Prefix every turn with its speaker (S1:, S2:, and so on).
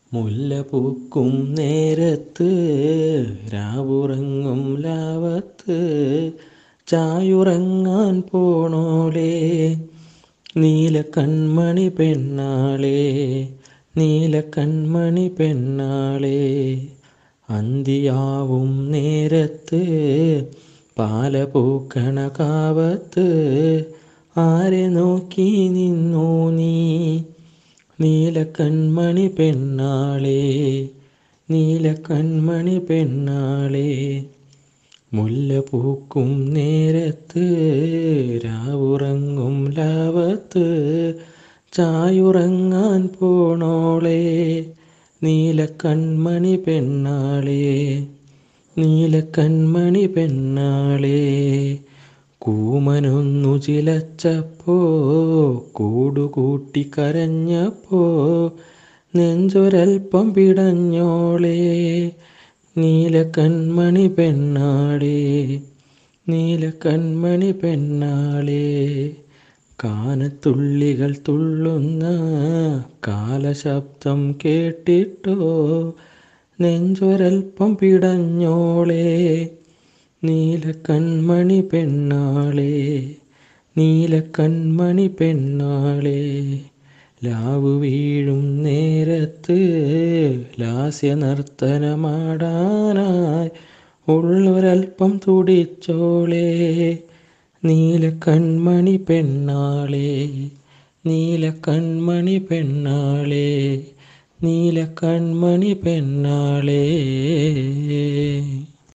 S1: മുല്ല പൂക്കും നേരത്ത് രാവുറങ്ങും ലാവത്ത് ചായുറങ്ങാൻ പോണോളേ നീല കൺമണി പെണ്ണാളേ നീല കൺമണി പെണ്ണാളേ അന്തിയാവും നേരത്ത് പാല പൂക്കണ കാവത്ത് ആരെ നോക്കി നിന്നു നീ നീല കൺമണി പെണ്ണാളേ നീല കൺമണി പെണ്ണാളേ മുല്ല പൂക്കും നേരത്ത് രാവുറങ്ങും ലാവത്ത് ചായുറങ്ങാൻ പോണോളേ നീല കൺമണി പെണ്ണാളേ നീല കൺമണി പെണ്ണാളേ കൂമനൊന്നു ചിലച്ചപ്പോ കൂടുകൂട്ടി കരഞ്ഞപ്പോ നെഞ്ചൊരൽപ്പം പിടഞ്ഞോളേ നീല കൺമണി പെണ്ണാളേ നീല കൺമണി പെണ്ണാളേ കാനത്തുള്ളികൾ തുള്ളുന്ന കാലശബ്ദം കേട്ടിട്ടോ നെഞ്ചൊരൽപ്പം പിടഞ്ഞോളേ നീല കൺമണി പെണ്ണാളേ നീല കൺമണി പെണ്ണാളേ ലാവു വീഴും നേരത്ത് ലാസ്യ നർത്തനമാടാനായി ഉള്ളൊരൽപ്പം തുടിച്ചോളേ നീല കൺമണി പെണ്ണാളേ നീല കൺമണി പെണ്ണാളേ നീല കൺമണി പെണ്ണാളേ